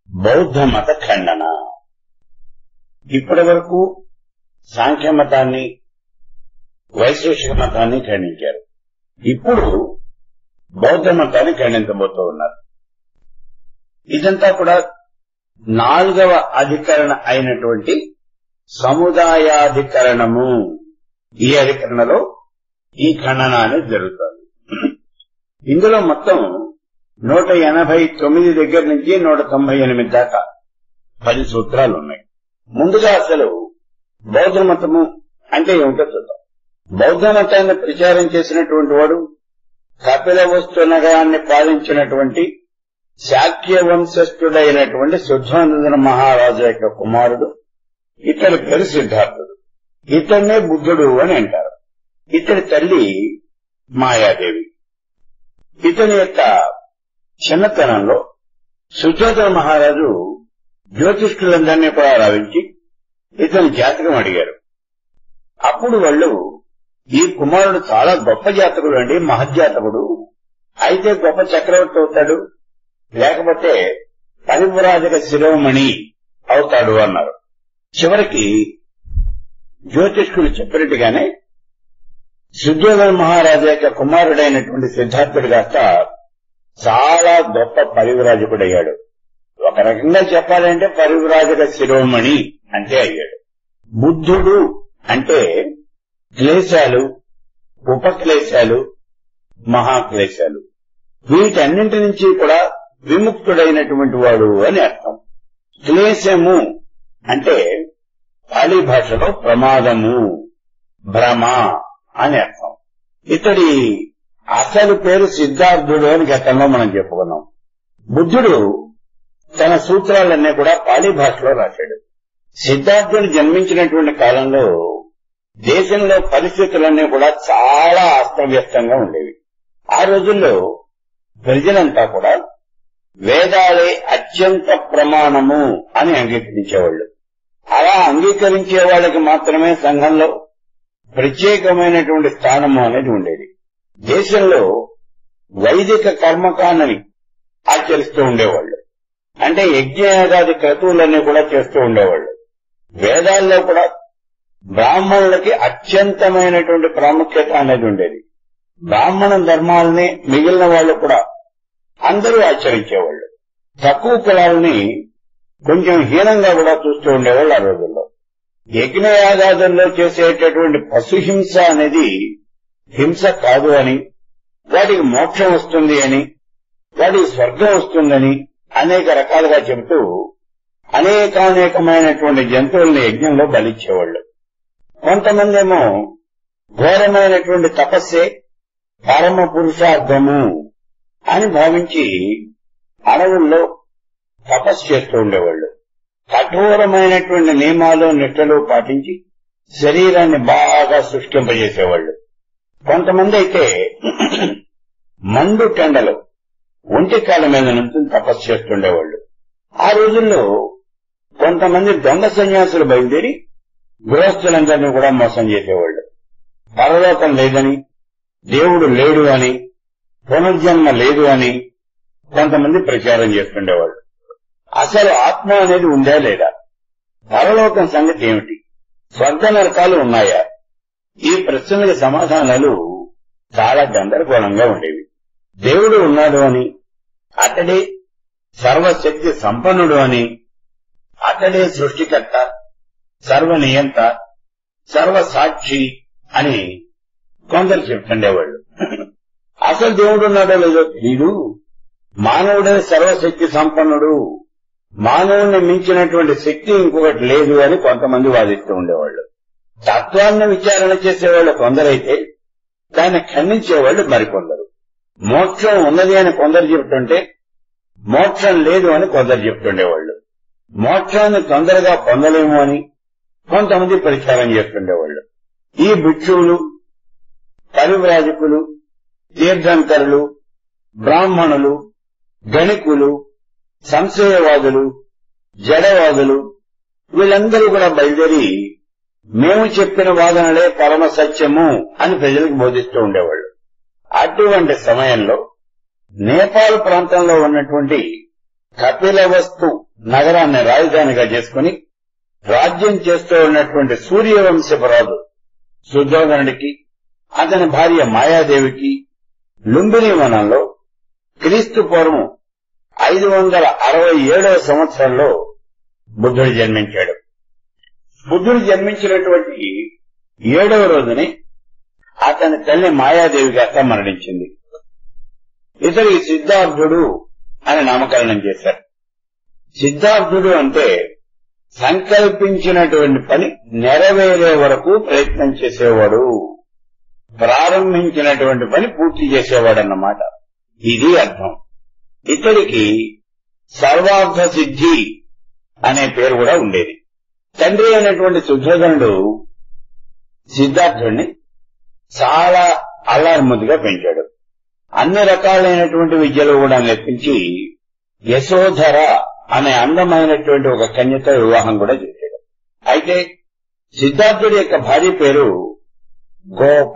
బౌద్ధ మత ఖండన ఇప్పటి వరకు సాంఖ్య మతాన్ని వైశేషిక మతాన్ని ఖండించారు ఇప్పుడు బౌద్ధ మతాన్ని ఖండించబోతూ ఉన్నారు ఇదంతా కూడా నాలుగవ అధికరణ అయినటువంటి సముదాయాధికరణము ఈ అధికరణలో ఈ ఖండన అనేది జరుగుతుంది ఇందులో మొత్తం నూట ఎనభై తొమ్మిది దగ్గర నుంచి నూట తొంభై ఎనిమిది దాకా పది సూత్రాలు ఉన్నాయి ముందుగా అసలు బౌద్ధ మతము అంటే ఏమిటో చూద్దాం బౌద్ధ మతాన్ని ప్రచారం చేసినటువంటి వాడు కపిల వస్తు నగరాన్ని పాలించినటువంటి శాక్య వంశస్థుడైనటువంటి శుద్ధానందన మహారాజు యొక్క కుమారుడు ఇతని పేరు సిద్ధార్థుడు ఇతన్నే బుద్ధుడు అని అంటారు ఇతని తల్లి మాయాదేవి ఇతని యొక్క చిన్నతనంలో సుజాత మహారాజు జ్యోతిష్కులందరినీ కూడా రావించి ఇతని జాతకం అడిగారు అప్పుడు వాళ్ళు ఈ కుమారుడు చాలా గొప్ప జాతకుడు అండి మహజ్జాతకుడు అయితే గొప్ప చక్రవర్తి అవుతాడు లేకపోతే పరివరాజక శిరోమణి అవుతాడు అన్నారు చివరికి జ్యోతిష్కుడు చెప్పినట్టుగానే సుద్యోధన మహారాజు యొక్క కుమారుడైనటువంటి సిద్ధార్థుడు కాస్త చాలా గొప్ప పరివిరాజకుడయ్యాడు ఒక రకంగా చెప్పాలంటే పరివిరాజక శిరోమణి అంటే అయ్యాడు బుద్ధుడు అంటే క్లేశాలు ఉపక్లేశాలు మహాక్లేశాలు వీటన్నింటి నుంచి కూడా విముక్తుడైనటువంటి వాడు అని అర్థం క్లేశము అంటే పాళీ భాషలో ప్రమాదము భ్రమ అని అర్థం ఇతడి అసలు పేరు సిద్ధార్థుడు అని గతంలో మనం చెప్పుకున్నాం బుద్ధుడు తన సూత్రాలన్నీ కూడా పాళీ భాషలో రాశాడు సిద్ధార్థుడు జన్మించినటువంటి కాలంలో దేశంలో పరిస్థితులన్నీ కూడా చాలా అస్తవ్యస్తంగా ఉండేవి ఆ రోజుల్లో ప్రజలంతా కూడా వేదాలే అత్యంత ప్రమాణము అని అంగీకరించేవాళ్ళు అలా అంగీకరించే వాళ్ళకి మాత్రమే సంఘంలో ప్రత్యేకమైనటువంటి స్థానము అనేది ఉండేది దేశంలో వైదిక కర్మకాండని ఆచరిస్తూ ఉండేవాళ్ళు అంటే యజ్ఞయాగాది క్రతువులన్నీ కూడా చేస్తూ ఉండేవాళ్ళు వేదాల్లో కూడా బ్రాహ్మణులకి అత్యంతమైనటువంటి ప్రాముఖ్యత అనేది ఉండేది బ్రాహ్మణ ధర్మాలని మిగిలిన వాళ్ళు కూడా అందరూ ఆచరించేవాళ్ళు తక్కువ కులాలని కొంచెం హీనంగా కూడా చూస్తూ ఉండేవాళ్ళు ఆ రోజుల్లో యజ్ఞయాగాదుల్లో చేసేటటువంటి పశుహింస అనేది హింస కాదు అని వాటికి మోక్షం వస్తుంది అని వాటికి స్వర్గం వస్తుందని అనేక రకాలుగా చెబుతూ అనేకానేకమైనటువంటి జంతువుల్ని యజ్ఞంలో బలిచ్చేవాళ్ళు కొంతమంది ఏమో ఘోరమైనటువంటి తపస్సే పరమ పురుషార్థము అని భావించి అడవుల్లో తపస్సు చేస్తూ ఉండేవాళ్ళు కఠోరమైనటువంటి నియమాలు నిట్టలు పాటించి శరీరాన్ని బాగా సృష్టింపజేసేవాళ్ళు కొంతమంది అయితే మండు టెండలు ఒంటి కాళ్ళ మీద నుంచి తపస్సు చేస్తుండేవాళ్ళు ఆ రోజుల్లో కొంతమంది దొంగ సన్యాసులు బయలుదేరి గృహస్థులందరినీ కూడా మోసం చేసేవాళ్ళు పరలోకం లేదని దేవుడు లేడు అని పునర్జన్మ లేదు అని కొంతమంది ప్రచారం చేస్తుండేవాళ్ళు అసలు ఆత్మ అనేది ఉందా లేదా పరలోకం సంగతి ఏమిటి స్వర్గ నరకాలు ఉన్నాయా ఈ ప్రశ్నలకు సమాధానాలు చాలా గందరగోళంగా ఉండేవి దేవుడు ఉన్నాడు అని అతడే సర్వశక్తి సంపన్నుడు అని అతడే సృష్టికర్త సర్వనియంత సర్వసాక్షి అని కొందరు చెప్తుండేవాళ్ళు అసలు దేవుడు ఉన్నాడో లేదో తెలియదు మానవుడే సర్వశక్తి సంపన్నుడు మానవుని మించినటువంటి శక్తి ఇంకొకటి లేదు అని కొంతమంది వాదిస్తూ ఉండేవాళ్ళు తత్వాన్ని విచారణ చేసేవాళ్ళు కొందరైతే దాన్ని ఖండించేవాళ్ళు మరికొందరు మోక్షం ఉన్నది అని కొందరు చెప్తుంటే మోక్షం లేదు అని కొందరు చెప్తుండేవాళ్ళు మోక్షాన్ని తొందరగా పొందలేము అని కొంతమంది ప్రచారం చేస్తుండేవాళ్ళు ఈ భిక్షువులు పరివ్రాజకులు తీర్థంకరులు బ్రాహ్మణులు గణికులు సంశయవాదులు జడవాదులు వీళ్ళందరూ కూడా బయలుదేరి మేము చెప్పిన వాదనలే పరమ సత్యము అని ప్రజలకు బోధిస్తూ ఉండేవాళ్ళు అటువంటి సమయంలో నేపాల్ ప్రాంతంలో ఉన్నటువంటి కపిలవస్తు నగరాన్ని రాజధానిగా చేసుకుని రాజ్యం చేస్తూ ఉన్నటువంటి సూర్యవంశపురాజు శుద్ధోధనుడికి అతని భార్య మాయాదేవికి లుంబిని వనంలో క్రీస్తు పూర్వం ఐదు వందల అరవై ఏడవ సంవత్సరంలో బుద్ధుడు జన్మించాడు బుద్ధుడు జన్మించినటువంటి ఏడవ రోజుని అతని తల్లి మాయాదేవి గాక మరణించింది ఇతడికి సిద్ధార్థుడు అని నామకరణం చేశారు సిద్ధార్థుడు అంటే సంకల్పించినటువంటి పని నెరవేరే వరకు ప్రయత్నం చేసేవాడు ప్రారంభించినటువంటి పని పూర్తి చేసేవాడు అన్నమాట ఇది అర్థం ఇతడికి సర్వార్థ సిద్ధి అనే పేరు కూడా ఉండేది తండ్రి అయినటువంటి సుధోధనుడు సిద్ధార్థుడిని చాలా అల్లారుముద్దుగా పెంచాడు అన్ని రకాలైనటువంటి విద్యలు కూడా నేర్పించి యశోధర అనే అందమైనటువంటి ఒక కన్యతో వివాహం కూడా చేశాడు అయితే సిద్ధార్థుడి యొక్క భార్య పేరు గోప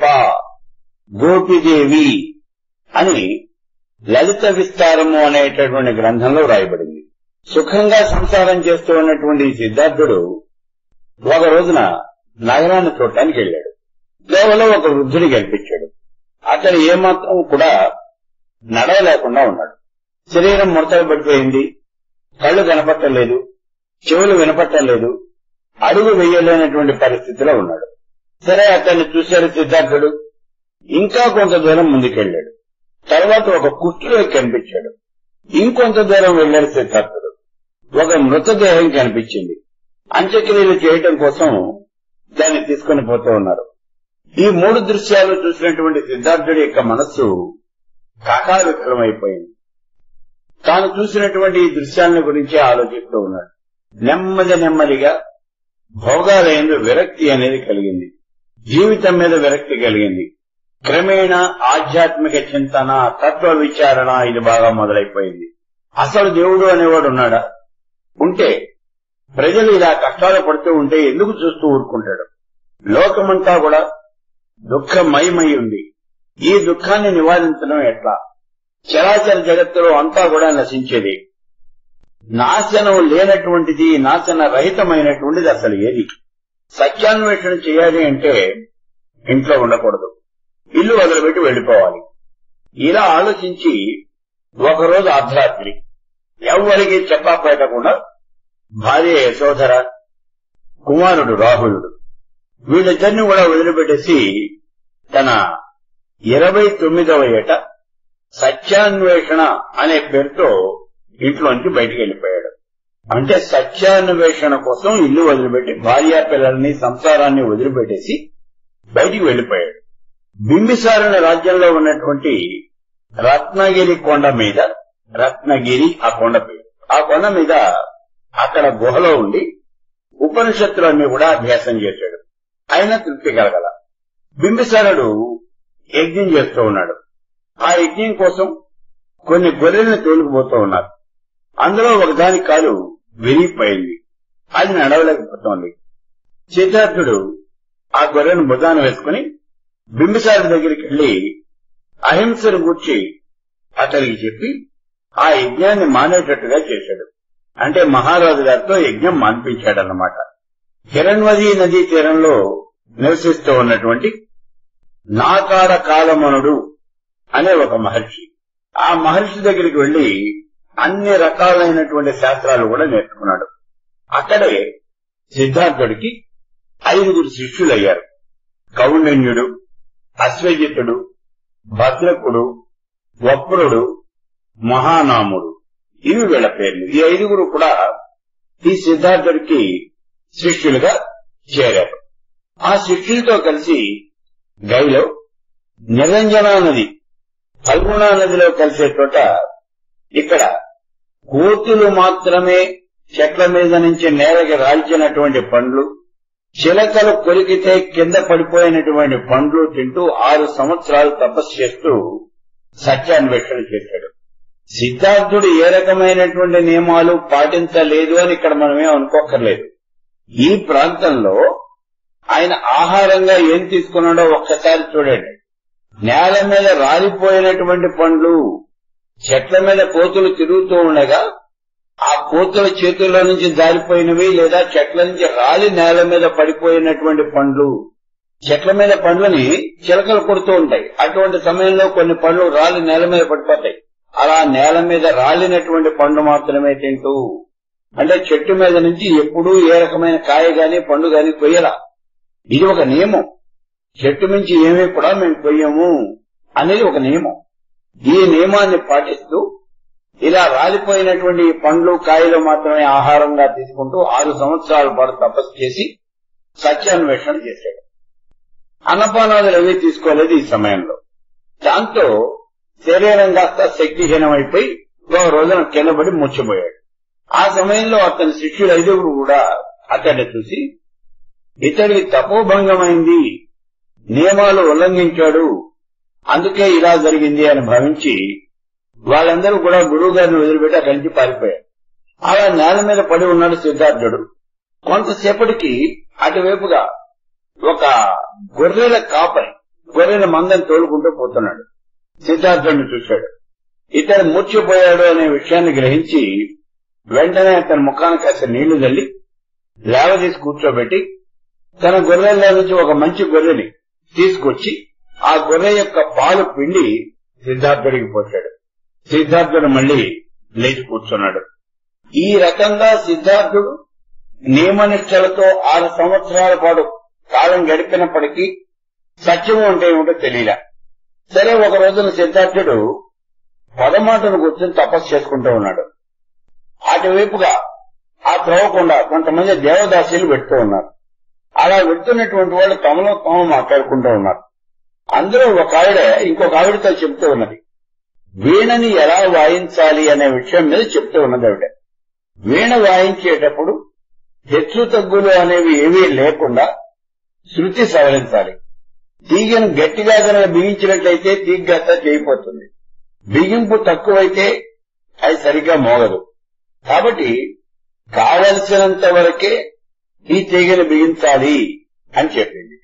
గోపిదేవి అని లలిత విస్తారము అనేటటువంటి గ్రంథంలో రాయబడింది సుఖంగా సంసారం చేస్తూ ఉన్నటువంటి ఈ సిద్ధార్థుడు ఒక రోజున నగరాన్ని చూడటానికి వెళ్ళాడు దేవలో ఒక వృద్ధుని కనిపించాడు అతను ఏమాత్రం కూడా నడవలేకుండా ఉన్నాడు శరీరం ముడతలు పడిపోయింది కళ్ళు కనపట్టలేదు చెవులు వినపట్టలేదు అడుగు వేయలేనటువంటి పరిస్థితిలో ఉన్నాడు సరే అతన్ని చూశాడు సిద్ధార్థుడు ఇంకా కొంత దూరం ముందుకెళ్ళాడు తర్వాత ఒక కుర్చీలో కనిపించాడు ఇంకొంత దూరం వెళ్ళాడు సిద్ధార్థుడు ఒక మృతదేహం కనిపించింది అంత్యక్రియలు చేయటం కోసం దాన్ని తీసుకుని పోతూ ఉన్నారు ఈ మూడు దృశ్యాలు చూసినటువంటి సిద్ధార్థుడి యొక్క మనస్సు కాకావిక్రమైపోయింది తాను చూసినటువంటి ఈ దృశ్యాలను గురించి ఆలోచిస్తూ ఉన్నాడు నెమ్మది నెమ్మదిగా భోగాలయందు విరక్తి అనేది కలిగింది జీవితం మీద విరక్తి కలిగింది క్రమేణా ఆధ్యాత్మిక చింతన తత్వ విచారణ ఇది బాగా మొదలైపోయింది అసలు దేవుడు అనేవాడు ఉన్నాడా ఉంటే ప్రజలు ఇలా కష్టాలు పడుతూ ఉంటే ఎందుకు చూస్తూ ఊరుకుంటాడు లోకమంతా కూడా దుఃఖమయమై ఉంది ఈ దుఃఖాన్ని నివారించడం ఎట్లా చరాచర జగత్తులో అంతా కూడా నశించేది నాశనం లేనటువంటిది నాశన రహితమైనటువంటిది అసలు ఏది సత్యాన్వేషణ చేయాలి అంటే ఇంట్లో ఉండకూడదు ఇల్లు వదిలిపెట్టి వెళ్లిపోవాలి ఇలా ఆలోచించి ఒకరోజు అర్ధరాత్రి ఎవరికి చెప్పా పెట్టకుండా భార్య యశోధర కుమారుడు రాహులుడు వీళ్ళిద్దరిని కూడా వదిలిపెట్టేసి తన ఇరవై తొమ్మిదవ ఏట సత్యాన్వేషణ అనే పేరుతో ఇంట్లోంచి బయటికి వెళ్ళిపోయాడు అంటే సత్యాన్వేషణ కోసం ఇల్లు వదిలిపెట్టి భార్యా పిల్లల్ని సంసారాన్ని వదిలిపెట్టేసి బయటికి వెళ్లిపోయాడు బింబిసారుని రాజ్యంలో ఉన్నటువంటి రత్నగిరి కొండ మీద రత్నగిరి ఆ కొండ పేరు ఆ కొండ మీద అక్కడ గుహలో ఉండి ఉపనిషత్తులన్నీ కూడా అభ్యాసం చేశాడు అయినా తృప్తి కలగల బింబిసారుడు యజ్ఞం చేస్తూ ఉన్నాడు ఆ యజ్ఞం కోసం కొన్ని గొర్రెలను తోలుకుపోతూ ఉన్నారు అందులో ఒకదాని కాలు విరిగిపోయింది అది నడవలేకపోతోంది సిద్ధార్థుడు ఆ గొర్రెను బుధాన వేసుకుని బింబిసారుడి దగ్గరికి వెళ్లి అహింసను గూర్చి అతనికి చెప్పి ఆ యజ్ఞాన్ని మానేటట్టుగా చేశాడు అంటే మహారాజు గారితో యజ్ఞం మాన్పించాడన్నమాట హిరణ్వది నదీ తీరంలో నివసిస్తూ ఉన్నటువంటి నాకార కాలమనుడు అనే ఒక మహర్షి ఆ మహర్షి దగ్గరికి వెళ్లి అన్ని రకాలైనటువంటి శాస్త్రాలు కూడా నేర్చుకున్నాడు అక్కడే సిద్ధార్థుడికి ఐదుగురు శిష్యులయ్యారు కౌండన్యుడు అశ్వజితుడు భద్రకుడు వప్రుడు మహానాముడు ఇవి వీళ్ళ పేర్లు ఈ ఐదుగురు కూడా ఈ సిద్ధార్థుడికి శిష్యులుగా చేరారు ఆ శిష్యులతో కలిసి గైలో నిరంజనా నది ఫల్గుణా నదిలో కలిసే చోట ఇక్కడ కోతులు మాత్రమే చెట్ల మీద నుంచి నేలకి రాల్చినటువంటి పండ్లు చిలకలు కొరికితే కింద పడిపోయినటువంటి పండ్లు తింటూ ఆరు సంవత్సరాలు తపస్సు చేస్తూ సత్యాన్వేషణ చేశాడు సిద్ధార్థుడు ఏ రకమైనటువంటి నియమాలు పాటించలేదు అని ఇక్కడ మనమేం అనుకోకర్లేదు ఈ ప్రాంతంలో ఆయన ఆహారంగా ఏం తీసుకున్నాడో ఒక్కసారి చూడండి నేల మీద రాలిపోయినటువంటి పండ్లు చెట్ల మీద కోతులు తిరుగుతూ ఉండగా ఆ కోతుల చేతుల్లో నుంచి జారిపోయినవి లేదా చెట్ల నుంచి రాలి నేల మీద పడిపోయినటువంటి పండ్లు చెట్ల మీద పండ్లని చిలకలు కొడుతూ ఉంటాయి అటువంటి సమయంలో కొన్ని పండ్లు రాలి నేల మీద పడిపోతాయి అలా నేల మీద రాలినటువంటి పండు మాత్రమే తింటూ అంటే చెట్టు మీద నుంచి ఎప్పుడూ ఏ రకమైన కాయ గాని పండు గాని కొయ్యలా ఇది ఒక నియమం చెట్టు నుంచి ఏమీ కూడా మేము కొయ్యము అనేది ఒక నియమం ఈ నియమాన్ని పాటిస్తూ ఇలా రాలిపోయినటువంటి ఈ పండ్లు కాయలు మాత్రమే ఆహారంగా తీసుకుంటూ ఆరు సంవత్సరాల పాటు తపస్సు చేసి సత్యాన్వేషణ చేశాడు అన్నపానాదులు ఏవీ తీసుకోలేదు ఈ సమయంలో దాంతో శరీరం కాస్త శక్తిహీనమైపోయి ఒక రోజున కిందపడి ముచ్చిపోయాడు ఆ సమయంలో అతని శిష్యులు ఐదుగురు కూడా అతన్ని చూసి ఇతడికి తపోభంగమైంది నియమాలు ఉల్లంఘించాడు అందుకే ఇలా జరిగింది అని భావించి వాళ్ళందరూ కూడా గురువు గారిని వదిలిపెట్టి అక్కడి నుంచి పారిపోయారు అలా నేల మీద పడి ఉన్నాడు సిద్ధార్థుడు కొంతసేపటికి అటువైపుగా ఒక గొర్రెల కాపరి గొర్రెల మందని తోలుకుంటూ పోతున్నాడు సిద్ధార్థుడిని చూశాడు ఇతను మూర్చిపోయాడు అనే విషయాన్ని గ్రహించి వెంటనే అతని ముఖానికి కాస్త నీళ్లు చల్లి లేవదీసి కూర్చోబెట్టి తన గొర్రెల్లో నుంచి ఒక మంచి గొర్రెని తీసుకొచ్చి ఆ గొర్రె యొక్క పాలు పిండి సిద్ధార్థుడికి పోశాడు సిద్ధార్థుడు మళ్ళీ లేచి కూర్చున్నాడు ఈ రకంగా సిద్ధార్థుడు నియమనిష్టలతో ఆరు సంవత్సరాల పాటు కాలం గడిపినప్పటికీ సత్యము అంటే ఏమిటో తెలియలే సరే ఒక రోజున సిద్ధార్థుడు పదమాటను కూర్చొని తపస్సు చేసుకుంటూ ఉన్నాడు అటువైపుగా ఆ త్రవ్వకుండా కొంతమంది దేవదాసీలు పెడుతూ ఉన్నారు అలా వెళ్తున్నటువంటి వాళ్ళు తమలో తాము మాట్లాడుకుంటూ ఉన్నారు అందులో ఒక ఆవిడ ఇంకొక ఆవిడతో చెప్తూ ఉన్నది వీణని ఎలా వాయించాలి అనే విషయం మీద చెప్తూ ఉన్నది ఆవిడ వీణ వాయించేటప్పుడు హెచ్చు తగ్గులు అనేవి ఏవీ లేకుండా శృతి సవరించాలి తీగను గట్టిగా కనుక బిగించినట్లయితే తీగత చేయిపోతుంది బిగింపు తక్కువైతే అది సరిగ్గా మోగదు కాబట్టి కావలసినంత వరకే ఈ తీగను బిగించాలి అని చెప్పింది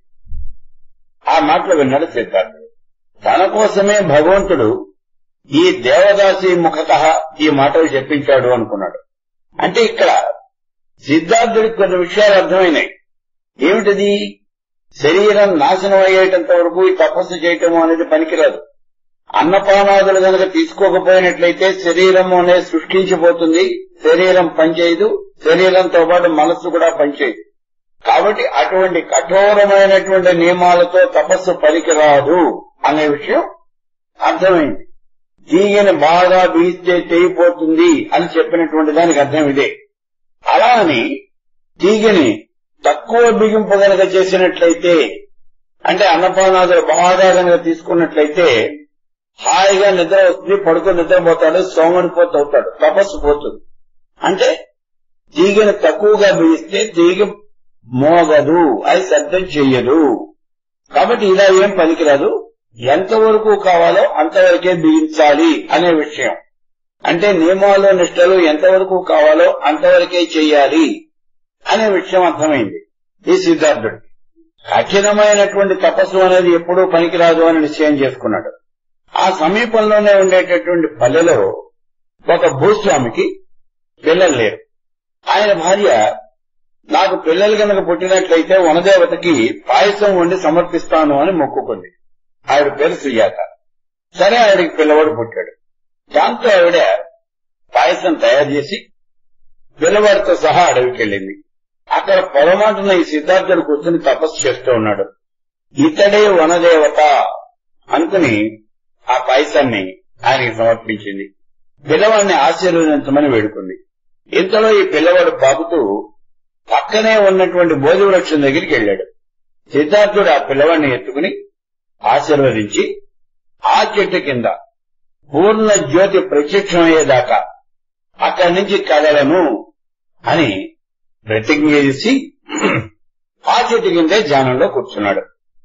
ఆ మాటలు విన్నాడు సిద్ధార్థుడు తన కోసమే భగవంతుడు ఈ దేవదాసి ముఖత ఈ మాటలు చెప్పించాడు అనుకున్నాడు అంటే ఇక్కడ సిద్ధార్థుడికి కొన్ని విషయాలు అర్థమైనాయి ఏమిటది శరీరం నాశనం అయ్యేటంత వరకు ఈ తపస్సు చేయటము అనేది పనికిరాదు అన్నపానాదులు గనక తీసుకోకపోయినట్లయితే శరీరం అనేది సృష్టించిపోతుంది శరీరం పనిచేయదు శరీరంతో పాటు మనస్సు కూడా పనిచేయదు కాబట్టి అటువంటి కఠోరమైనటువంటి నియమాలతో తపస్సు పనికిరాదు అనే విషయం అర్థమైంది తీగని బాగా బీస్తే తెగిపోతుంది అని చెప్పినటువంటి దానికి అర్థం ఇదే అలా అని తీగని తక్కువ బిగింపు గనక చేసినట్లయితే అంటే అన్నపానాదులు బాగా గనక తీసుకున్నట్లయితే హాయిగా నిద్ర వస్తుంది పడుకుని నిద్రపోతాడు సోమరిపోతూ అవుతాడు తపస్సు పోతుంది అంటే తీగని తక్కువగా బిగిస్తే తీగ మోగదు అది శబ్దం చెయ్యదు కాబట్టి ఇలా ఏం పనికిరాదు ఎంతవరకు కావాలో అంతవరకే బిగించాలి అనే విషయం అంటే నియమాలు నిష్టలు ఎంతవరకు కావాలో అంతవరకే చెయ్యాలి అనే విషయం అర్థమైంది ఈ సిద్ధార్థుడు కఠినమైనటువంటి తపస్సు అనేది ఎప్పుడూ పనికిరాదు అని నిశ్చయం చేసుకున్నాడు ఆ సమీపంలోనే ఉండేటటువంటి పల్లెలో ఒక భూస్వామికి పిల్లలు లేరు ఆయన భార్య నాకు పిల్లలు కనుక పుట్టినట్లయితే వనదేవతకి పాయసం వండి సమర్పిస్తాను అని మొక్కుకుంది ఆవిడ పేరు సుజాత సరే ఆవిడకి పిల్లవాడు పుట్టాడు దాంతో ఆవిడ పాయసం తయారు చేసి పిల్లవాడితో సహా అడవికి వెళ్ళింది అక్కడ పొరమాటున ఈ సిద్ధార్థుడు కూర్చుని తపస్సు చేస్తూ ఉన్నాడు ఇతడే వనదేవత అనుకుని ఆ పాయసాన్ని ఆయనకి సమర్పించింది పిల్లవాడిని ఆశీర్వదించమని వేడుకుంది ఇంతలో ఈ పిల్లవాడు పాపుతూ పక్కనే ఉన్నటువంటి బోధి వృక్షం దగ్గరికి వెళ్ళాడు సిద్ధార్థుడు ఆ పిల్లవాడిని ఎత్తుకుని ఆశీర్వదించి ఆ చెట్టు కింద పూర్ణ జ్యోతి ప్రత్యక్షమయ్యేదాకా అక్కడి నుంచి కదలను అని ప్రతిజ్ఞ చేసి ఆ చెట్టు కిందే ధ్యానంలో కూర్చున్నాడు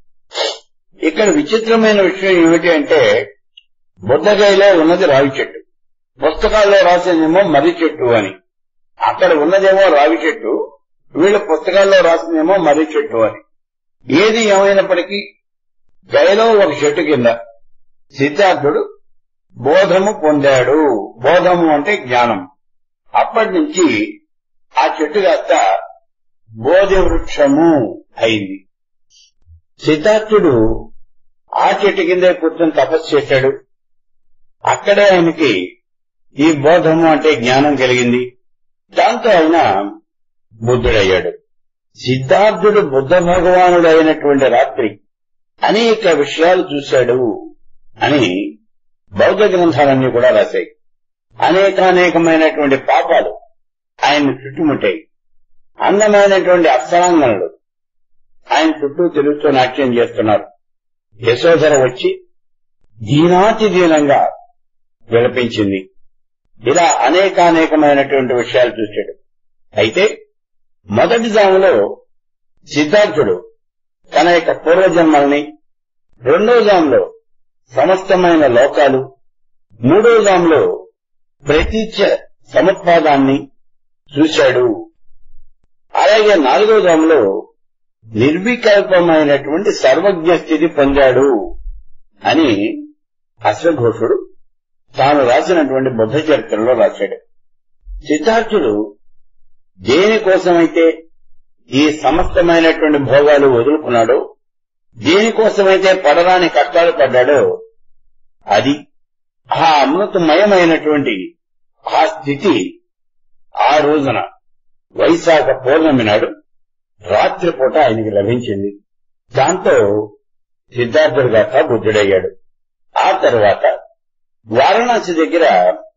ఇక్కడ విచిత్రమైన విషయం ఏమిటి అంటే బుద్ధగైలో ఉన్నది రావి చెట్టు పుస్తకాల్లో రాసిందేమో మర్రి చెట్టు అని అక్కడ ఉన్నదేమో రావి చెట్టు వీళ్ళ పుస్తకాల్లో రాసిందేమో మర్రి చెట్టు అని ఏది ఏమైనప్పటికీ గయలో ఒక చెట్టు కింద సిద్ధార్థుడు బోధము పొందాడు బోధము అంటే జ్ఞానం అప్పటి నుంచి ఆ చెట్టు కాస్త బోధి వృక్షము అయింది సిద్ధార్థుడు ఆ చెట్టు కిందే కూర్చొని తపస్సు చేశాడు అక్కడే ఆయనకి ఈ బోధము అంటే జ్ఞానం కలిగింది దాంతో ఆయన బుద్ధుడయ్యాడు సిద్ధార్థుడు బుద్ధ భగవానుడు అయినటువంటి రాత్రి అనేక విషయాలు చూశాడు అని బౌద్ధ గ్రంథాలన్నీ కూడా రాశాయి అనేకానేకమైనటువంటి పాపాలు ఆయన చుట్టుముట్టాయి అందమైనటువంటి అప్సరాంగనలు ఆయన చుట్టూ తిరుగుతూ నాట్యం చేస్తున్నారు యశోధర వచ్చి దీనాతి దీనంగా విలపించింది ఇలా అనేకానేకమైనటువంటి విషయాలు చూశాడు అయితే మొదటి జాములో సిద్ధార్థుడు తన యొక్క పూర్వజన్మల్ని రెండో జాములో సమస్తమైన లోకాలు మూడో జాములో ప్రతీచ సముత్పాదాన్ని చూశాడు అలాగే నాలుగో జాములో నిర్వికల్పమైనటువంటి సర్వజ్ఞ స్థితి పొందాడు అని అశ్వఘోషుడు తాను రాసినటువంటి బుద్ధ చరిత్రలో రాశాడు సిద్ధార్థుడు దేనికోసమైతే ఈ సమస్తమైనటువంటి భోగాలు వదులుకున్నాడో దేనికోసమైతే పడరాని కష్టాలు పడ్డాడో అది ఆ అమృతమయమైనటువంటి ఆ స్థితి ఆ రోజున వైశాఖ పౌర్ణమి నాడు రాత్రిపూట ఆయనకి లభించింది దాంతో సిద్ధార్థుడు గాక బుద్ధుడయ్యాడు ఆ తర్వాత వారణాసి దగ్గర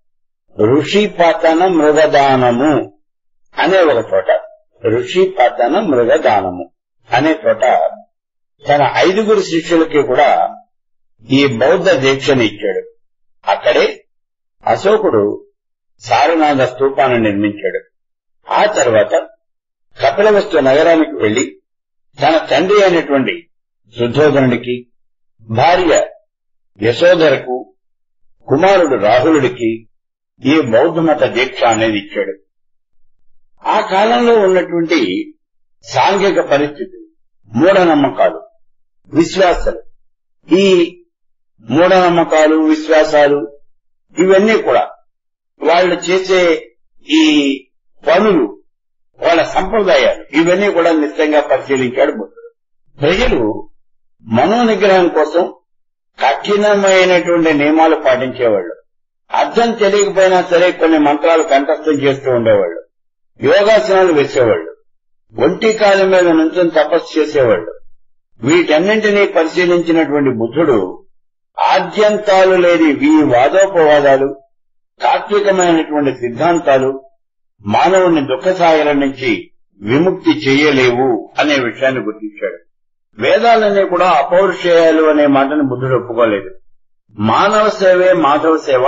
ఋషిపాతన మృగదానము అనే ఒక చోట ఋషిపాతన మృగదానము అనే చోట తన ఐదుగురు శిష్యులకి కూడా ఈ బౌద్ధ దీక్షను ఇచ్చాడు అక్కడే అశోకుడు సారనాథ స్తూపాన్ని నిర్మించాడు ఆ తర్వాత కపిలవస్తు నగరానికి వెళ్లి తన తండ్రి అయినటువంటి శుద్ధోధనుడికి భార్య యశోధరకు కుమారుడు రాహులుడికి ఈ బౌద్ధమత దీక్ష అనేది ఇచ్చాడు ఆ కాలంలో ఉన్నటువంటి సాంఘిక పరిస్థితులు మూఢనమ్మకాలు విశ్వాసాలు ఈ మూఢనమ్మకాలు విశ్వాసాలు ఇవన్నీ కూడా వాళ్ళు చేసే ఈ పనులు వాళ్ళ సంప్రదాయాలు ఇవన్నీ కూడా నిశ్చయంగా పరిశీలించాడు బుద్ధుడు ప్రజలు మనోనిగ్రహం కోసం కఠినమైనటువంటి నియమాలు పాటించేవాళ్ళు అర్థం తెలియకపోయినా సరే కొన్ని మంత్రాలు కంఠస్థం చేస్తూ ఉండేవాళ్ళు యోగాసనాలు వేసేవాళ్ళు ఒంటి కాలం మీద నుంచొని తపస్సు చేసేవాళ్ళు వీటన్నింటినీ పరిశీలించినటువంటి బుద్ధుడు ఆద్యంతాలు లేని ఈ వాదోపవాదాలు తాత్వికమైనటువంటి సిద్ధాంతాలు మానవుని దుఃఖసాయల నుంచి విముక్తి చేయలేవు అనే విషయాన్ని గుర్తించాడు వేదాలన్నీ కూడా అపౌరుషేయాలు అనే మాటను బుద్ధుడు ఒప్పుకోలేదు మానవ సేవే మాధవ సేవ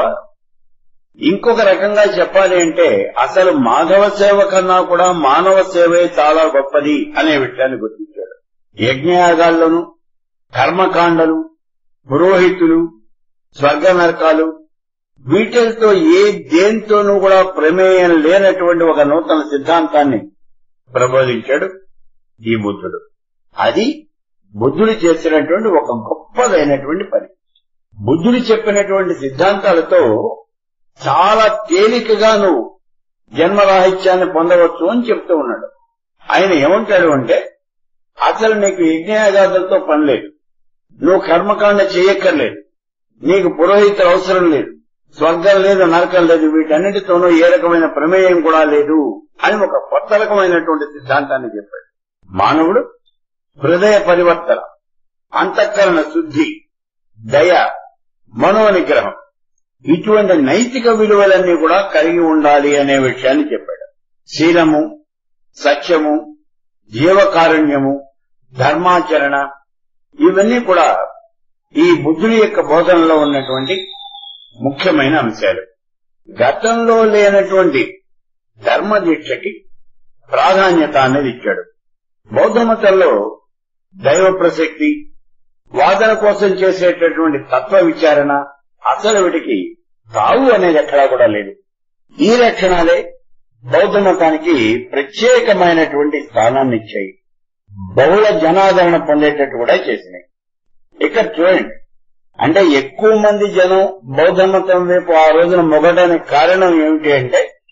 ఇంకొక రకంగా చెప్పాలి అంటే అసలు మాధవ సేవ కన్నా కూడా మానవ సేవే చాలా గొప్పది అనే విషయాన్ని గుర్తించాడు యజ్ఞయాగాల్లోనూ కర్మకాండలు పురోహితులు స్వర్గ నరకాలు వీటితో ఏ దేంతోనూ కూడా ప్రమేయం లేనటువంటి ఒక నూతన సిద్ధాంతాన్ని ప్రబోధించాడు ఈ బుద్ధుడు అది బుద్ధుడు చేసినటువంటి ఒక గొప్పదైనటువంటి పని బుద్ధుడు చెప్పినటువంటి సిద్ధాంతాలతో చాలా తేలికగా నువ్వు జన్మరాహిత్యాన్ని పొందవచ్చు అని చెప్తూ ఉన్నాడు ఆయన ఏమంటాడు అంటే అసలు నీకు యజ్ఞయాగాదులతో పని లేదు నువ్వు కర్మకాండ చేయక్కర్లేదు నీకు పురోహితులు అవసరం లేదు స్వర్గం లేదు నరకం లేదు వీటన్నిటితోనూ ఏ రకమైన ప్రమేయం కూడా లేదు అని ఒక కొత్త రకమైనటువంటి సిద్ధాంతాన్ని చెప్పాడు మానవుడు హృదయ పరివర్తన అంతఃకరణ శుద్ధి దయ మనోనిగ్రహం ఇటువంటి నైతిక విలువలన్నీ కూడా కలిగి ఉండాలి అనే విషయాన్ని చెప్పాడు శీలము సత్యము జీవకారుణ్యము ధర్మాచరణ ఇవన్నీ కూడా ఈ బుద్ధుని యొక్క బోధనలో ఉన్నటువంటి ముఖ్యమైన అంశాలు గతంలో లేనటువంటి ధర్మ దీక్షకి ప్రాధాన్యత అనేది ఇచ్చాడు బౌద్ధ మతంలో దైవ ప్రసక్తి వాదన కోసం చేసేటటువంటి తత్వ విచారణ అసలు వీటికి తావు అనేది ఎక్కడా కూడా లేదు ఈ లక్షణాలే బౌద్ధ మతానికి ప్రత్యేకమైనటువంటి స్థానాన్ని ఇచ్చాయి బహుళ జనాదరణ పొందేటట్టు కూడా చేసినాయి ఇక్కడ చూడండి అంటే ఎక్కువ మంది జనం బౌద్ధ మతం వైపు ఆ రోజున మొగడానికి కారణం ఏమిటి అంటే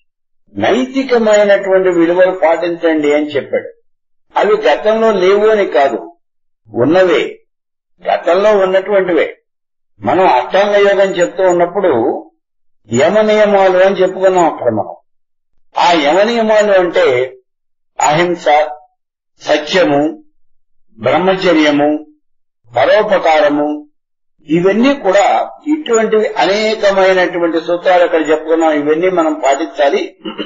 నైతికమైనటువంటి విలువలు పాటించండి అని చెప్పాడు అవి గతంలో లేవు అని కాదు ఉన్నవే గతంలో ఉన్నటువంటివే మనం అష్టాంగ యోగం చెప్తూ ఉన్నప్పుడు యమ నియమాలు అని చెప్పుకున్నాం అక్కడ మనం ఆ యమ నియమాలు అంటే అహింస సత్యము బ్రహ్మచర్యము పరోపకారము ఇవన్నీ కూడా ఇటువంటివి అనేకమైనటువంటి సూత్రాలు అక్కడ చెప్పుకున్నాం ఇవన్నీ మనం పాటించాలి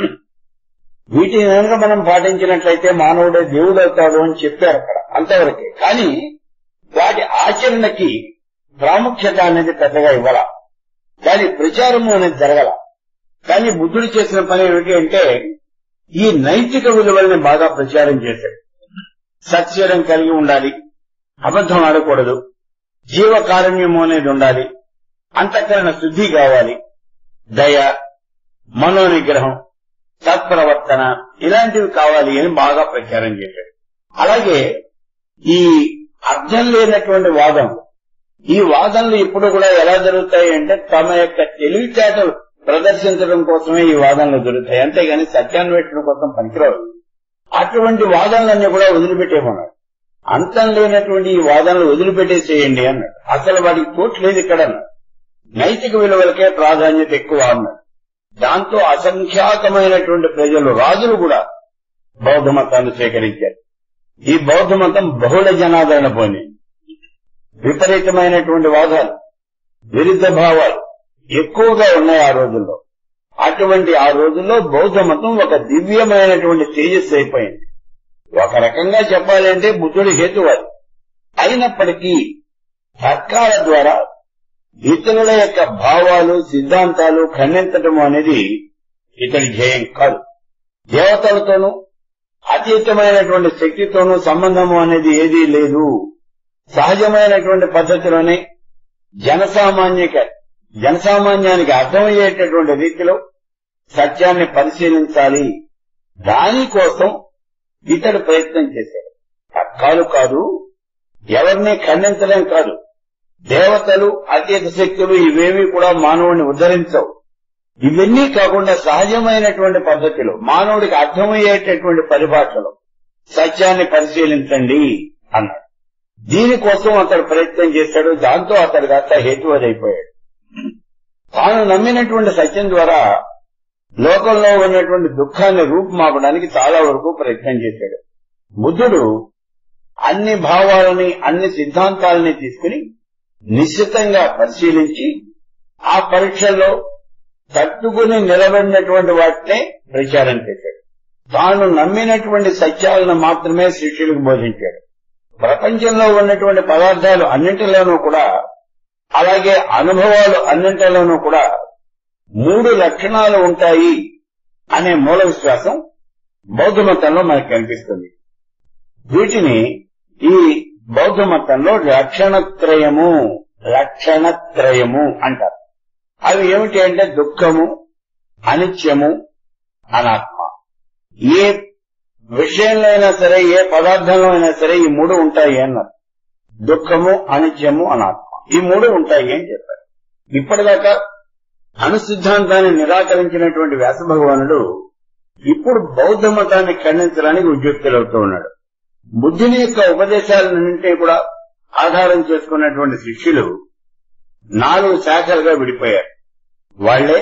వీటిని కనుక మనం పాటించినట్లయితే మానవుడే దేవుడు అవుతాడు అని చెప్పారు అక్కడ అంతవరకే కానీ వాటి ఆచరణకి ప్రాముఖ్యత అనేది పెద్దగా ఇవ్వాల దాని ప్రచారము అనేది జరగల కానీ బుద్ధుడు చేసిన పని ఏమిటి అంటే ఈ నైతిక విలువల్ని బాగా ప్రచారం చేశాడు సత్శీలం కలిగి ఉండాలి అబద్ధం ఆడకూడదు జీవకారుణ్యము అనేది ఉండాలి అంతఃకరణ శుద్ధి కావాలి దయ మనోనిగ్రహం సత్ప్రవర్తన ఇలాంటివి కావాలి అని బాగా ప్రచారం చేశాడు అలాగే ఈ అర్థం లేనటువంటి వాదం ఈ వాదనలు ఇప్పుడు కూడా ఎలా జరుగుతాయి అంటే తమ యొక్క తెలివితేటలు ప్రదర్శించడం కోసమే ఈ వాదనలు దొరుకుతాయి అంతేగాని సత్యాన్వేషణ కోసం పనికిరావు అటువంటి వాదనలన్నీ కూడా వదిలిపెట్టేమన్నాడు అంతం లేనటువంటి ఈ వాదనలు వదిలిపెట్టేసేయండి అన్నాడు అసలు వాటికి చోటు లేదు ఇక్కడ అన్నాడు నైతిక విలువలకే ప్రాధాన్యత ఎక్కువ అన్నాడు దాంతో అసంఖ్యాకమైనటువంటి ప్రజలు రాజులు కూడా బౌద్ధ మతాన్ని స్వీకరించారు ఈ బౌద్ధ మతం బహుళ జనాదరణ పోయింది విపరీతమైనటువంటి వాదాలు విరుద్ధ భావాలు ఎక్కువగా ఉన్నాయి ఆ రోజుల్లో అటువంటి ఆ రోజుల్లో బౌద్ధ మతం ఒక దివ్యమైనటువంటి తేజస్సు అయిపోయింది ఒక రకంగా చెప్పాలంటే బుద్ధుడి హేతువాది అయినప్పటికీ తర్కాల ద్వారా ఇతరుల యొక్క భావాలు సిద్ధాంతాలు ఖండించడం అనేది ఇతడి ధ్యేయం కాదు దేవతలతోనూ అతీతమైనటువంటి శక్తితోనూ సంబంధము అనేది ఏదీ లేదు సహజమైనటువంటి పద్ధతిలోనే జనసామాన్యక జనసామాన్యానికి అర్థమయ్యేటటువంటి రీతిలో సత్యాన్ని పరిశీలించాలి దానికోసం ఇతడు ప్రయత్నం చేశాడు తర్కాలు కాదు ఎవరిని ఖండించడం కాదు దేవతలు అతీత శక్తులు ఇవేవి కూడా మానవుని ఉద్ధరించవు ఇవన్నీ కాకుండా సహజమైనటువంటి పద్ధతిలో మానవుడికి అర్థమయ్యేటటువంటి పరిభాషలో సత్యాన్ని పరిశీలించండి అన్నాడు దీనికోసం అతడు ప్రయత్నం చేశాడు దాంతో అతడు కాస్త హేతువదైపోయాడు తాను నమ్మినటువంటి సత్యం ద్వారా లోకంలో ఉన్నటువంటి దుఃఖాన్ని రూపుమాపడానికి చాలా వరకు ప్రయత్నం చేశాడు బుద్ధుడు అన్ని భావాలని అన్ని సిద్ధాంతాలని తీసుకుని నిశ్చితంగా పరిశీలించి ఆ పరీక్షల్లో తట్టుకుని నిలబడినటువంటి వాటినే ప్రచారం చేశాడు తాను నమ్మినటువంటి సత్యాలను మాత్రమే శిష్యులకు బోధించాడు ప్రపంచంలో ఉన్నటువంటి పదార్థాలు అన్నింటిలోనూ కూడా అలాగే అనుభవాలు అన్నింటిలోనూ కూడా మూడు లక్షణాలు ఉంటాయి అనే మూల విశ్వాసం బౌద్ధ మతంలో మనకు కనిపిస్తుంది వీటిని ఈ బౌద్ధ మతంలో లక్షణత్రయము లక్షణత్రయము అంటారు అవి ఏమిటి అంటే దుఃఖము అనిత్యము అనాత్మ ఏ విషయంలో అయినా సరే ఏ పదార్థంలో అయినా సరే ఈ మూడు ఉంటాయి అన్నారు దుఃఖము అనిత్యము అనాత్మ ఈ మూడు ఉంటాయి అని చెప్పారు ఇప్పటిదాకా అనుసిద్ధాంతాన్ని నిరాకరించినటువంటి వ్యాస భగవానుడు ఇప్పుడు బౌద్ధ మతాన్ని ఖండించడానికి ఉద్యుక్తులవుతూ ఉన్నాడు బుద్ధుని యొక్క ఉపదేశాలన్నింటినీ కూడా ఆధారం చేసుకున్నటువంటి శిష్యులు నాలుగు శాఖలుగా విడిపోయారు వాళ్లే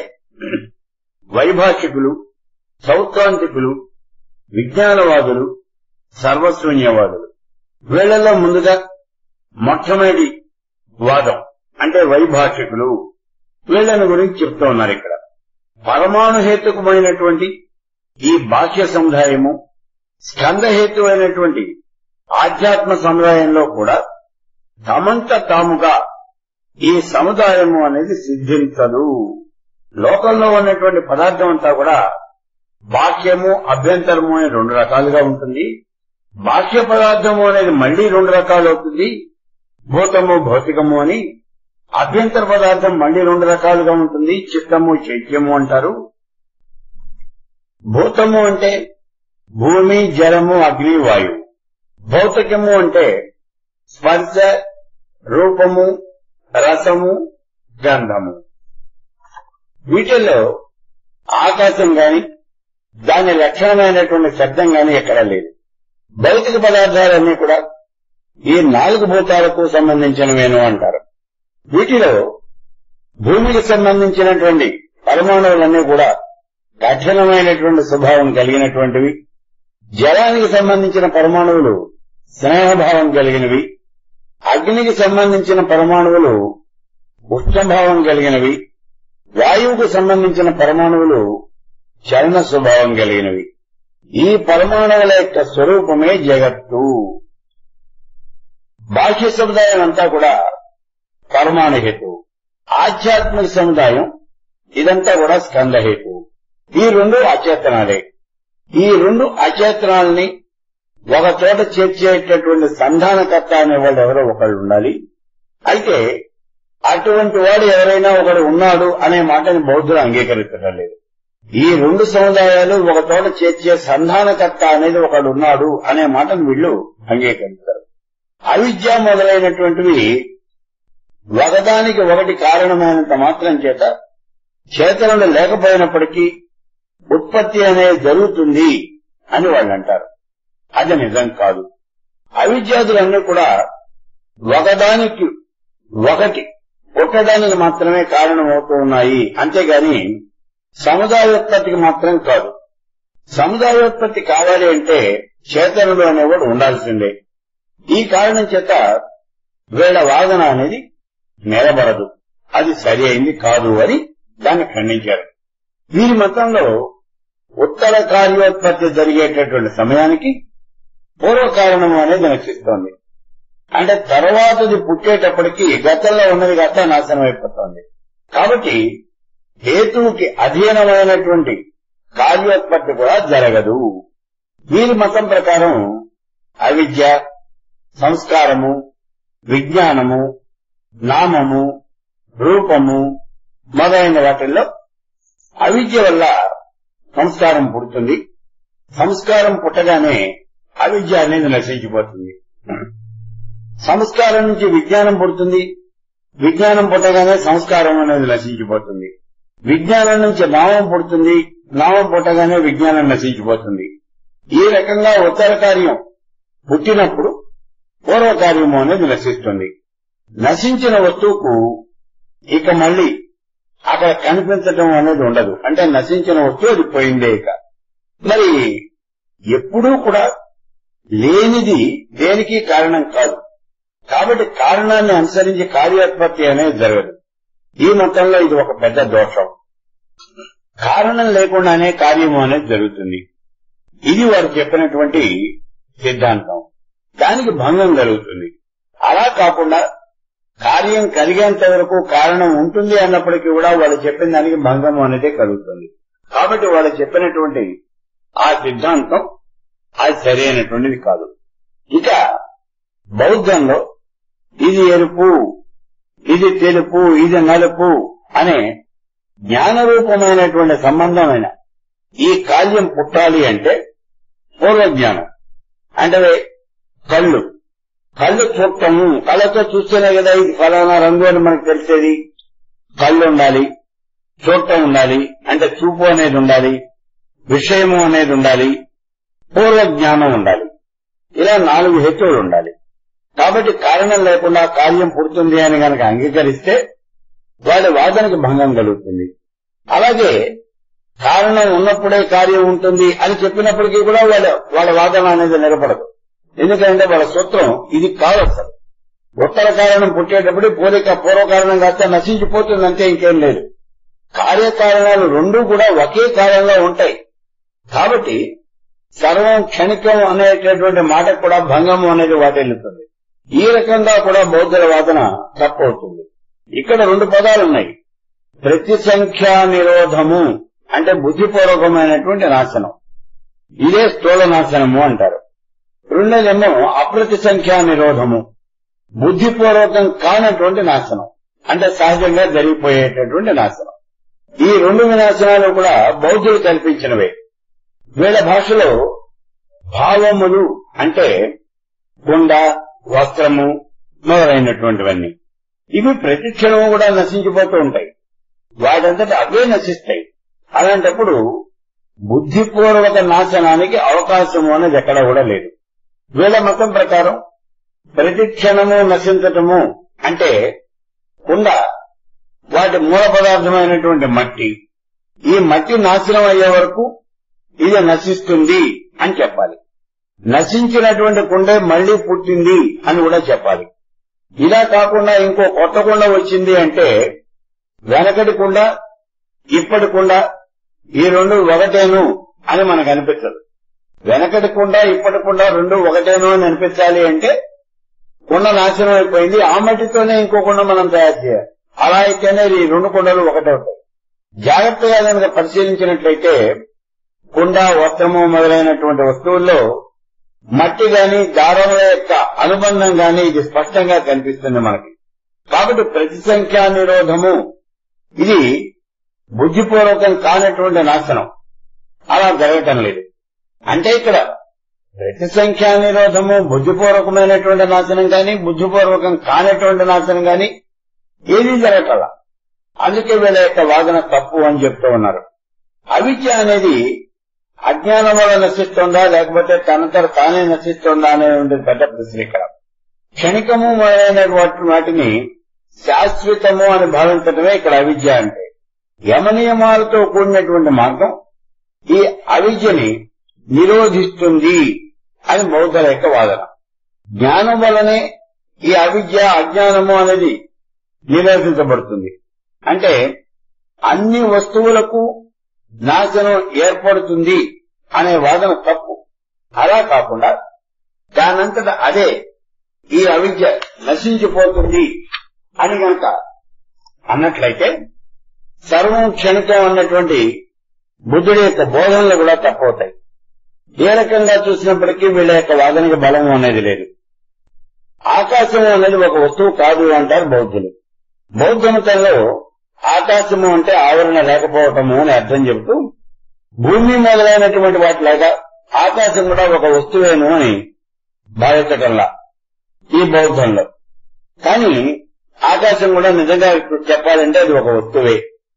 వైభాషికులు సౌత్రాంతికులు విజ్ఞానవాదులు సర్వశూన్యవాదులు వీళ్లలో ముందుగా మొట్టమొదటి వాదం అంటే వైభాషికులు వీళ్ళని గురించి చెప్తూ ఉన్నారు ఇక్కడ పరమాణు హేతుకమైనటువంటి ఈ బాహ్య సముదాయము స్కందహేతు అయినటువంటి ఆధ్యాత్మ సముదాయంలో కూడా తమంత తాముగా ఈ సముదాయము అనేది సిద్ధించదు లోకంలో ఉన్నటువంటి పదార్థం అంతా కూడా బాహ్యము అభ్యంతరము అని రెండు రకాలుగా ఉంటుంది బాహ్య పదార్థము అనేది మళ్లీ రెండు రకాలు అవుతుంది భూతము భౌతికము అని అభ్యంతర పదార్థం మళ్లీ రెండు రకాలుగా ఉంటుంది చిత్తము చైత్యము అంటారు భూతము అంటే భూమి జలము అగ్ని వాయువు భౌతికము అంటే స్పర్శ రూపము రసము గంధము వీటిల్లో ఆకాశం గాని దాని లక్షణమైనటువంటి శబ్దం గాని ఎక్కడా లేదు భౌతిక పదార్థాలన్నీ కూడా ఈ నాలుగు భూతాలకు సంబంధించినవేను అంటారు వీటిలో భూమికి సంబంధించినటువంటి పరమాణువులన్నీ కూడా కఠినమైనటువంటి స్వభావం కలిగినటువంటివి జలానికి సంబంధించిన పరమాణువులు స్నేహభావం కలిగినవి అగ్నికి సంబంధించిన పరమాణువులు ఉష్ణభావం కలిగినవి వాయువుకు సంబంధించిన పరమాణువులు చలన స్వభావం కలిగినవి ఈ పరమాణువుల యొక్క స్వరూపమే జగత్తు బాహ్య సముదాయం అంతా కూడా పరమాణుహేతు ఆధ్యాత్మిక సముదాయం ఇదంతా కూడా స్కందహేతు ఈ రెండు అచేతనాలే ఈ రెండు అచేతనాలని ఒక చోట చేర్చేటటువంటి సంధానకర్త అనేవాళ్ళు ఎవరో ఒకళ్ళు ఉండాలి అయితే అటువంటి వాడు ఎవరైనా ఒకడు ఉన్నాడు అనే మాటని బౌద్ధులు అంగీకరించడం లేదు ఈ రెండు సముదాయాలు ఒక చోట చేర్చే సంధానకర్త అనేది ఒకడు ఉన్నాడు అనే మాటను వీళ్ళు అంగీకరిస్తారు అవిద్య మొదలైనటువంటివి ఒకదానికి ఒకటి కారణమైనంత మాత్రం చేత చేతనలు లేకపోయినప్పటికీ ఉత్పత్తి అనేది జరుగుతుంది అని వాళ్ళు అంటారు అది నిజం కాదు అవిద్యాదులన్నీ కూడా ఒకదానికి ఒకటి పుట్టడానికి మాత్రమే కారణమవుతూ ఉన్నాయి అంతేగాని సముదాయోత్పత్తికి మాత్రం కాదు సముదాయోత్పత్తి కావాలి అంటే చేతనుడు అనేవాడు ఉండాల్సిందే ఈ కారణం చేత వీళ్ళ వాదన అనేది నిలబడదు అది సరి అయింది కాదు అని దాన్ని ఖండించారు వీరి మతంలో ఉత్తర కార్యోత్పత్తి జరిగేటటువంటి సమయానికి పూర్వ కారణము అనేది నశిస్తోంది అంటే తర్వాతది పుట్టేటప్పటికి గతంలో ఉన్నది గత నాశనం అయిపోతుంది కాబట్టి హేతువుకి అధీనమైనటువంటి కార్యోత్పత్తి కూడా జరగదు వీరి మతం ప్రకారం అవిద్య సంస్కారము విజ్ఞానము నామము రూపము మొదలైన వాటిల్లో అవిద్య వల్ల సంస్కారం పుడుతుంది సంస్కారం పుట్టగానే అవిద్య అనేది నశించిపోతుంది సంస్కారం నుంచి విజ్ఞానం పుడుతుంది విజ్ఞానం పుట్టగానే సంస్కారం అనేది నశించిపోతుంది విజ్ఞానం నుంచి నామం పుడుతుంది నామం పుట్టగానే విజ్ఞానం నశించిపోతుంది ఈ రకంగా ఉత్తర కార్యం పుట్టినప్పుడు పూర్వ కార్యము అనేది నశిస్తుంది నశించిన వస్తువుకు ఇక మళ్ళీ అక్కడ కనిపించటం అనేది ఉండదు అంటే నశించిన వస్తువు అది పోయిందే ఇక మరి ఎప్పుడూ కూడా లేనిది దేనికి కారణం కాదు కాబట్టి కారణాన్ని అనుసరించి కార్యోత్పత్తి అనేది జరగదు ఈ మతంలో ఇది ఒక పెద్ద దోషం కారణం లేకుండానే కార్యము అనేది జరుగుతుంది ఇది వారు చెప్పినటువంటి సిద్ధాంతం దానికి భంగం కలుగుతుంది అలా కాకుండా కార్యం కలిగేంత వరకు కారణం ఉంటుంది అన్నప్పటికీ కూడా వాళ్ళు చెప్పిన దానికి భంగం అనేది కలుగుతుంది కాబట్టి వాళ్ళు చెప్పినటువంటి ఆ సిద్ధాంతం అది సరైనటువంటిది కాదు ఇక బౌద్ధంలో ఇది ఎరుపు ఇది తెలుపు ఇది నలుపు అనే జ్ఞానరూపమైనటువంటి సంబంధమైన ఈ కార్యం పుట్టాలి అంటే పూర్వ జ్ఞానం అంటే కళ్ళు కళ్ళు చూడటము కళ్ళతో చూస్తేనే కదా ఇది ఫలానా రంగు అని మనకు తెలిసేది కళ్ళు ఉండాలి చూడటం ఉండాలి అంటే చూపు అనేది ఉండాలి విషయము అనేది ఉండాలి పూర్వ జ్ఞానం ఉండాలి ఇలా నాలుగు హేతువులు ఉండాలి కాబట్టి కారణం లేకుండా కార్యం పుడుతుంది అని గనక అంగీకరిస్తే వాడి వాదనకి భంగం కలుగుతుంది అలాగే కారణం ఉన్నప్పుడే కార్యం ఉంటుంది అని చెప్పినప్పటికీ కూడా వాళ్ళ వాళ్ళ వాదన అనేది నిలబడదు ఎందుకంటే వాళ్ళ సూత్రం ఇది కాదు అసలు ఉత్తర కారణం పుట్టేటప్పుడు పోలిక పూర్వ కారణం కాస్త నశించిపోతుంది అంతే ఇంకేం లేదు కార్యకారణాలు రెండూ కూడా ఒకే కాలంలో ఉంటాయి కాబట్టి సర్వం క్షణికం అనేటటువంటి మాటకు కూడా భంగము అనేది వాటిల్లుతుంది ఈ రకంగా కూడా బౌద్ధుల వాదన తప్పవుతుంది ఇక్కడ రెండు పదాలు ఉన్నాయి ప్రతి సంఖ్యా నిరోధము అంటే బుద్ధిపూర్వకమైనటువంటి నాశనం ఇదే స్థూల నాశనము అంటారు రెండోదేమో అప్రతి సంఖ్యా నిరోధము బుద్ధిపూర్వకం కానటువంటి నాశనం అంటే సహజంగా జరిగిపోయేటటువంటి నాశనం ఈ రెండు వినాశనాలు కూడా బౌద్ధులు కల్పించినవే వీళ్ళ భాషలో భావములు అంటే కుండ వస్త్రము మొదలైనటువంటివన్నీ ఇవి ప్రతి క్షణము కూడా నశించిపోతూ ఉంటాయి వాటంతట అవే నశిస్తాయి అలాంటప్పుడు బుద్ధిపూర్వక నాశనానికి అవకాశము అనేది ఎక్కడ కూడా లేదు వీళ్ళ మతం ప్రకారం ప్రతి క్షణము నశించటము అంటే కుండ వాటి మూల పదార్థమైనటువంటి మట్టి ఈ మట్టి నాశనం అయ్యే వరకు ఇది నశిస్తుంది అని చెప్పాలి నశించినటువంటి కుండే మళ్లీ పుట్టింది అని కూడా చెప్పాలి ఇలా కాకుండా ఇంకో కొత్త కుండ వచ్చింది అంటే వెనకటి కుండ ఇప్పటి కుండ ఈ రెండు ఒకటేను అని మనకు అనిపించదు వెనకటి కుండ ఇప్పటి కుండ రెండు ఒకటేను అని అనిపించాలి అంటే కుండ నాశనం అయిపోయింది ఆ మట్టితోనే ఇంకో కుండ మనం తయారు చేయాలి అలా అయితేనే ఈ రెండు కుండలు ఒకటే ఉంటాయి జాగ్రత్తగా కనుక పరిశీలించినట్లయితే కుండ వస్త్రము మొదలైనటువంటి వస్తువుల్లో మట్టి గాని దారముల యొక్క అనుబంధం గాని ఇది స్పష్టంగా కనిపిస్తుంది మనకి కాబట్టి ప్రతి సంఖ్యా నిరోధము ఇది బుద్ధిపూర్వకం కానటువంటి నాశనం అలా జరగటం లేదు అంటే ఇక్కడ ప్రతి సంఖ్యా నిరోధము బుద్ధిపూర్వకమైనటువంటి నాశనం గాని బుద్ధిపూర్వకం కానటువంటి నాశనం గాని ఏదీ జరగటల అందుకే వీళ్ళ యొక్క వాదన తప్పు అని చెప్తూ ఉన్నారు అవిద్య అనేది అజ్ఞానం వల్ల నశిస్తుందా లేకపోతే తనంతట తానే నశిస్తుందా అనేది పెద్ద ప్రశ్న ఇక్కడ క్షణికము మొదలైన వాటి వాటిని శాశ్వతము అని భావించడమే ఇక్కడ అవిద్య అంటే యమనియమాలతో కూడినటువంటి మార్గం ఈ అవిద్యని నిరోధిస్తుంది అని బౌద్ధుల యొక్క వాదన జ్ఞానం వల్లనే ఈ అవిద్య అజ్ఞానము అనేది నిరోధించబడుతుంది అంటే అన్ని వస్తువులకు నాశనం ఏర్పడుతుంది అనే వాదన తప్పు అలా కాకుండా దానంతట అదే ఈ అవిద్య నశించిపోతుంది అని గనక అన్నట్లయితే సర్వం క్షణికం అన్నటువంటి బుద్ధుడి యొక్క బోధనలు కూడా తప్పవుతాయి ఏ రకంగా చూసినప్పటికీ వీళ్ళ యొక్క వాదనకి బలం అనేది లేదు ఆకాశము అనేది ఒక వస్తువు కాదు అంటారు బౌద్ధులు బౌద్ధ మతంలో ఆకాశము అంటే ఆవరణ లేకపోవటము అని అర్థం చెబుతూ భూమి మొదలైనటువంటి వాటిలాగా ఆకాశం కూడా ఒక వస్తువేను అని భావించటంలా ఈ బౌద్ధంలో కానీ ఆకాశం కూడా నిజంగా ఇప్పుడు చెప్పాలంటే అది ఒక వస్తువే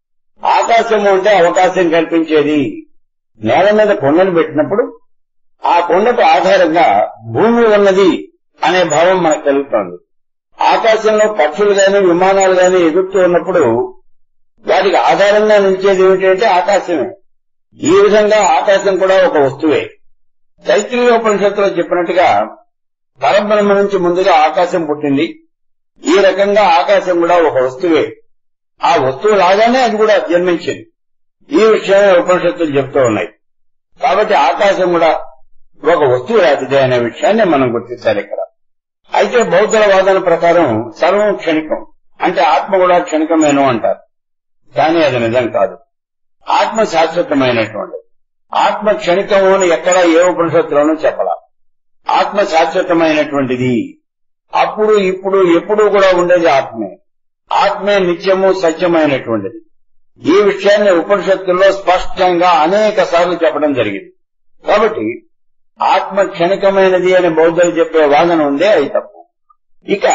ఆకాశము అంటే అవకాశం కల్పించేది నేల మీద కొండను పెట్టినప్పుడు ఆ కొండకు ఆధారంగా భూమి ఉన్నది అనే భావం మనకు కలుగుతోంది ఆకాశంలో పక్షులు గాని విమానాలు గాని ఎగురుతూ ఉన్నప్పుడు వాటికి ఆధారంగా నిలిచేది ఏమిటంటే ఆకాశమే ఈ విధంగా ఆకాశం కూడా ఒక వస్తువే తైత్రీయోపనిషత్తులో చెప్పినట్టుగా పరబ్రహ్మ నుంచి ముందుగా ఆకాశం పుట్టింది ఈ రకంగా ఆకాశం కూడా ఒక వస్తువే ఆ వస్తువు లాగానే అది కూడా జన్మించింది ఈ విషయమే ఉపనిషత్తులు చెప్తూ ఉన్నాయి కాబట్టి ఆకాశం కూడా ఒక వస్తువు రాతిదే అనే విషయాన్ని మనం గుర్తించాలి ఇక్కడ అయితే బౌద్ధుల వాదన ప్రకారం సర్వం క్షణికం అంటే ఆత్మ కూడా క్షణికమేను అంటారు కానీ అది నిజం కాదు ఆత్మ శాశ్వతమైనటువంటి ఆత్మ క్షణికము అని ఎక్కడ ఏ ఉపనిషత్తులోనూ చెప్పలా ఆత్మ శాశ్వతమైనటువంటిది అప్పుడు ఇప్పుడు ఎప్పుడు కూడా ఉండేది ఆత్మే ఆత్మే నిత్యము సత్యమైనటువంటిది ఈ విషయాన్ని ఉపనిషత్తుల్లో స్పష్టంగా అనేక సార్లు చెప్పడం జరిగింది కాబట్టి ఆత్మ క్షణికమైనది అని బౌద్ధులు చెప్పే వాదన ఉందే అది తప్పు ఇక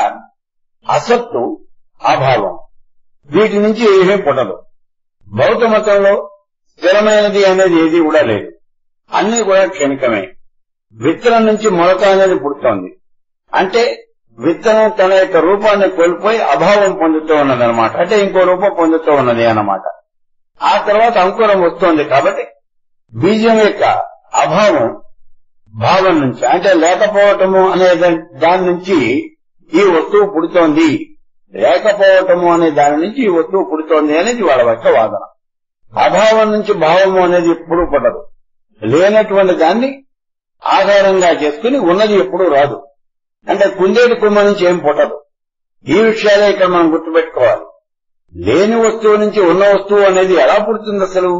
అసత్తు అభావం వీటి నుంచి ఏమీ పుట్టదు బౌద్ధ మతంలో స్థిరమైనది అనేది ఏది కూడా లేదు అన్ని కూడా క్షణికమే విత్తనం నుంచి మొలక అనేది పుడుతోంది అంటే విత్తనం తన యొక్క రూపాన్ని కోల్పోయి అభావం పొందుతూ ఉన్నదన్నమాట అంటే ఇంకో రూపం పొందుతూ ఉన్నది అన్నమాట ఆ తర్వాత అంకురం వస్తోంది కాబట్టి బీజం యొక్క అభావం భావం నుంచి అంటే లేకపోవటము అనే దా- దాని నుంచి ఈ వస్తువు పుడుతోంది లేకపోవటము అనే దాని నుంచి ఈ వస్తువు పుడుతోంది అనేది వాళ్ళ యొక్క వాదన అభావం నుంచి భావము అనేది ఎప్పుడూ పడదు లేనటువంటి దాన్ని ఆధారంగా చేసుకుని ఉన్నది ఎప్పుడూ రాదు అంటే కుందేటి కుమ్మ నుంచి ఏం పుట్టదు ఈ విషయాలే ఇక్కడ మనం గుర్తుపెట్టుకోవాలి లేని వస్తువు నుంచి ఉన్న వస్తువు అనేది ఎలా పుడుతుంది అసలు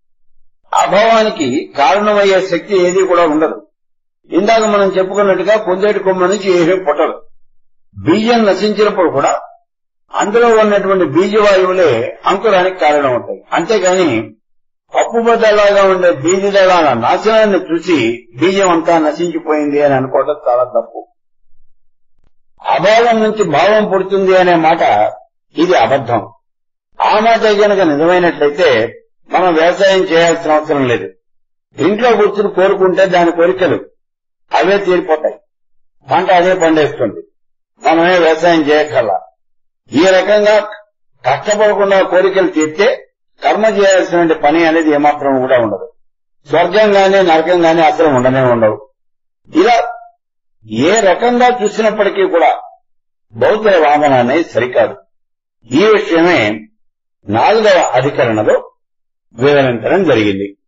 అభావానికి కారణమయ్యే శక్తి ఏది కూడా ఉండదు ఇందాక మనం చెప్పుకున్నట్టుగా కుందేటి కొమ్మ నుంచి ఏమీ పుట్టదు బీజం నశించినప్పుడు కూడా అందులో ఉన్నటువంటి బీజవాయువులే అంకురానికి కారణం అవుతాయి అంతేగాని పప్పుబద్దలాగా ఉండే బీజదళాల నాశనాన్ని చూసి బీజం అంతా నశించిపోయింది అని అనుకోవడం చాలా తప్పు అభావం నుంచి భావం పుడుతుంది అనే మాట ఇది అబద్ధం ఆ మాట గనక నిజమైనట్లయితే మనం వ్యవసాయం చేయాల్సిన అవసరం లేదు ఇంట్లో కూర్చుని కోరుకుంటే దాని కోరికలు అవే తీరిపోతాయి పంట అదే పండేస్తుంది మనమే వ్యవసాయం చేయక్కర్లా ఈ రకంగా కష్టపడకుండా కోరికలు తీర్తే కర్మ చేయాల్సిన పని అనేది ఏమాత్రం కూడా ఉండదు స్వర్గం గాని నరకం గాని అసలు ఉండనే ఉండవు ఇలా ఏ రకంగా చూసినప్పటికీ కూడా బౌద్ధ వామన అనేది సరికాదు ఈ విషయమే నాలుగవ అధికరణలో వివరించడం జరిగింది